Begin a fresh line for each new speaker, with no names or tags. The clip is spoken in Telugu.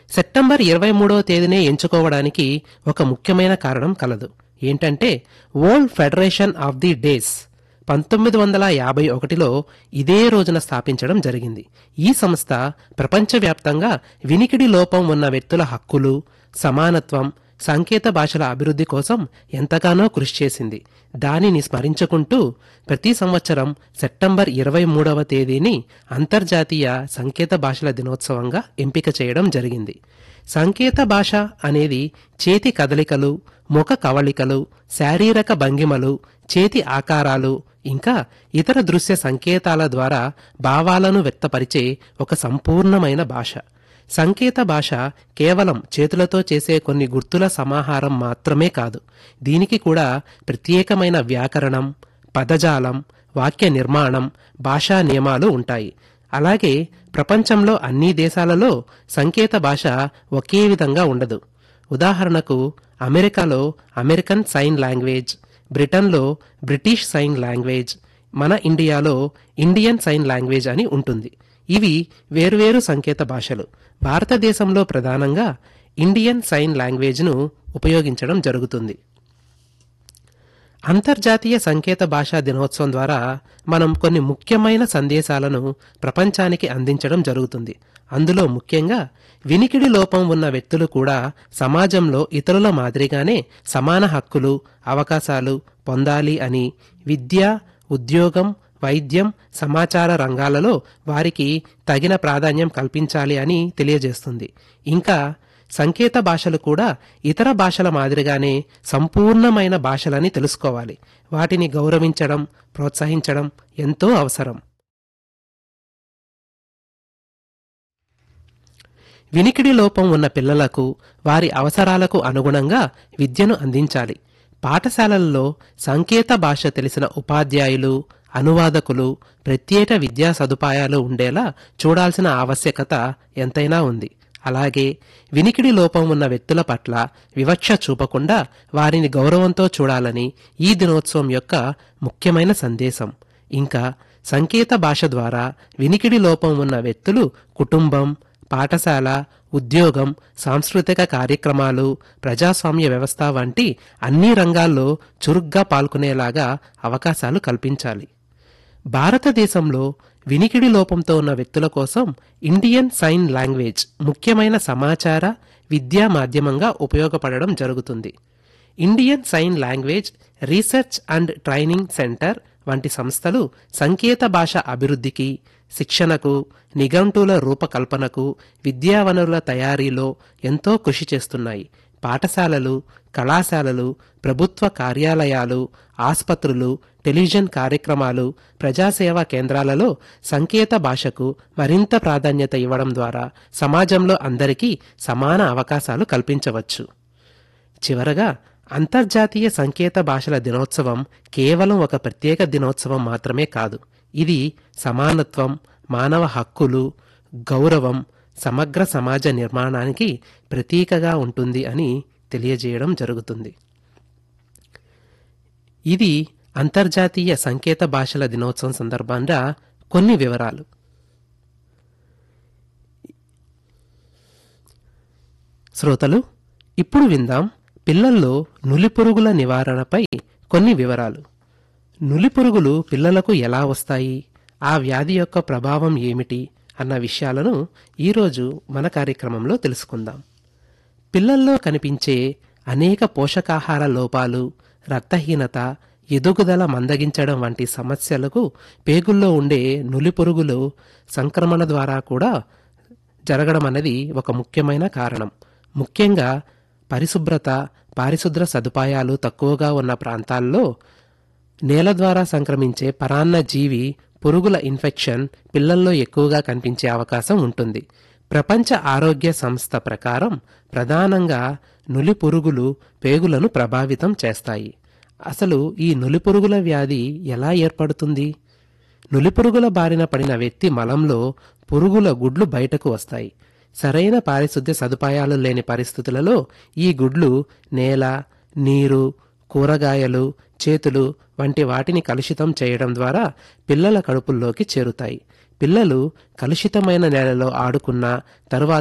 సెప్టెంబర్ ఇరవై మూడవ తేదీనే ఎంచుకోవడానికి ఒక ముఖ్యమైన కారణం కలదు ఏంటంటే world federation of the deaf పంతొమ్మిది వందల యాభై ఒకటిలో ఇదే రోజున స్థాపించడం జరిగింది ఈ సంస్థ ప్రపంచవ్యాప్తంగా వినికిడి లోపం ఉన్న వ్యక్తుల హక్కులు సమానత్వం సంకేత భాషల అభివృద్ధి కోసం ఎంతగానో కృషి చేసింది దానిని స్మరించుకుంటూ ప్రతి సంవత్సరం సెప్టెంబర్ ఇరవై మూడవ తేదీని అంతర్జాతీయ సంకేత భాషల దినోత్సవంగా ఎంపిక చేయడం జరిగింది సంకేత భాష అనేది చేతి కదలికలు ముఖ కవళికలు శారీరక భంగిమలు చేతి ఆకారాలు ఇంకా ఇతర దృశ్య సంకేతాల ద్వారా భావాలను వ్యక్తపరిచే ఒక సంపూర్ణమైన భాష సంకేత భాష కేవలం చేతులతో చేసే కొన్ని గుర్తుల సమాహారం మాత్రమే కాదు దీనికి కూడా ప్రత్యేకమైన వ్యాకరణం పదజాలం వాక్య నిర్మాణం భాషా నియమాలు ఉంటాయి అలాగే ప్రపంచంలో అన్ని దేశాలలో సంకేత భాష ఒకే విధంగా ఉండదు ఉదాహరణకు అమెరికాలో అమెరికన్ సైన్ లాంగ్వేజ్ బ్రిటన్లో బ్రిటిష్ సైన్ లాంగ్వేజ్ మన ఇండియాలో ఇండియన్ సైన్ లాంగ్వేజ్ అని ఉంటుంది ఇవి వేరువేరు సంకేత భాషలు భారతదేశంలో ప్రధానంగా ఇండియన్ సైన్ లాంగ్వేజ్ను ఉపయోగించడం జరుగుతుంది అంతర్జాతీయ సంకేత భాషా దినోత్సవం ద్వారా మనం కొన్ని ముఖ్యమైన సందేశాలను ప్రపంచానికి అందించడం జరుగుతుంది అందులో ముఖ్యంగా వినికిడి లోపం ఉన్న వ్యక్తులు కూడా సమాజంలో ఇతరుల మాదిరిగానే సమాన హక్కులు అవకాశాలు పొందాలి అని విద్య ఉద్యోగం వైద్యం సమాచార రంగాలలో వారికి తగిన ప్రాధాన్యం కల్పించాలి అని తెలియజేస్తుంది ఇంకా సంకేత భాషలు కూడా ఇతర భాషల మాదిరిగానే సంపూర్ణమైన భాషలని తెలుసుకోవాలి వాటిని గౌరవించడం ప్రోత్సహించడం ఎంతో అవసరం వినికిడి లోపం ఉన్న పిల్లలకు వారి అవసరాలకు అనుగుణంగా విద్యను అందించాలి పాఠశాలల్లో సంకేత భాష తెలిసిన ఉపాధ్యాయులు అనువాదకులు ప్రత్యేక విద్యా సదుపాయాలు ఉండేలా చూడాల్సిన ఆవశ్యకత ఎంతైనా ఉంది అలాగే వినికిడి లోపం ఉన్న వ్యక్తుల పట్ల వివక్ష చూపకుండా వారిని గౌరవంతో చూడాలని ఈ దినోత్సవం యొక్క ముఖ్యమైన సందేశం ఇంకా సంకేత భాష ద్వారా వినికిడి లోపం ఉన్న వ్యక్తులు కుటుంబం పాఠశాల ఉద్యోగం సాంస్కృతిక కార్యక్రమాలు ప్రజాస్వామ్య వ్యవస్థ వంటి అన్ని రంగాల్లో చురుగ్గా పాల్గొనేలాగా అవకాశాలు కల్పించాలి భారతదేశంలో వినికిడి లోపంతో ఉన్న వ్యక్తుల కోసం ఇండియన్ సైన్ లాంగ్వేజ్ ముఖ్యమైన సమాచార విద్యా మాధ్యమంగా ఉపయోగపడడం జరుగుతుంది Indian sign language research and training centre వంటి సంస్థలు సంకేత భాష అభివృద్ధికి శిక్షణకు నిఘంటువుల రూపకల్పనకు విద్యా వనరుల తయారీలో ఎంతో కృషి చేస్తున్నాయి పాఠశాలలు కళాశాలలు ప్రభుత్వ కార్యాలయాలు ఆస్పత్రులు టెలివిజన్ కార్యక్రమాలు ప్రజాసేవా కేంద్రాలలో సంకేత భాషకు మరింత ప్రాధాన్యత ఇవ్వడం ద్వారా సమాజంలో అందరికీ సమాన అవకాశాలు కల్పించవచ్చు చివరగా అంతర్జాతీయ సంకేత భాషల దినోత్సవం కేవలం ఒక ప్రత్యేక దినోత్సవం మాత్రమే కాదు ఇది సమానత్వం మానవ హక్కులు గౌరవం సమగ్ర సమాజ నిర్మాణానికి ప్రతీకగా ఉంటుంది అని తెలియజేయడం జరుగుతుంది ఇది అంతర్జాతీయ సంకేత భాషల దినోత్సవం సందర్భంగా కొన్ని వివరాలు శ్రోతలు ఇప్పుడు విందాం పిల్లల్లో నులిపురుగుల నివారణపై కొన్ని వివరాలు నులిపురుగులు పిల్లలకు ఎలా వస్తాయి ఆ వ్యాధి యొక్క ప్రభావం ఏమిటి అన్న విషయాలను ఈరోజు మన కార్యక్రమంలో తెలుసుకుందాం పిల్లల్లో కనిపించే అనేక పోషకాహార లోపాలు రక్తహీనత ఎదుగుదల మందగించడం వంటి సమస్యలకు పేగుల్లో ఉండే నులిపురుగులు సంక్రమణ ద్వారా కూడా జరగడం అనేది ఒక ముఖ్యమైన కారణం ముఖ్యంగా పరిశుభ్రత పారిశుద్ధ్ర సదుపాయాలు తక్కువగా ఉన్న ప్రాంతాల్లో నేల ద్వారా సంక్రమించే పరాన్న జీవి పురుగుల ఇన్ఫెక్షన్ పిల్లల్లో ఎక్కువగా కనిపించే అవకాశం ఉంటుంది ప్రపంచ ఆరోగ్య సంస్థ ప్రకారం ప్రధానంగా నులి పురుగులు పేగులను ప్రభావితం చేస్తాయి అసలు ఈ నులిపురుగుల వ్యాధి ఎలా ఏర్పడుతుంది నులిపురుగుల బారిన పడిన వ్యక్తి మలంలో పురుగుల గుడ్లు బయటకు వస్తాయి సరైన పారిశుద్ధ్య సదుపాయాలు లేని పరిస్థితులలో ఈ గుడ్లు నేల నీరు కూరగాయలు చేతులు వంటి వాటిని కలుషితం చేయడం ద్వారా పిల్లల కడుపుల్లోకి చేరుతాయి పిల్లలు కలుషితమైన నేలలో ఆడుకున్న తరువాత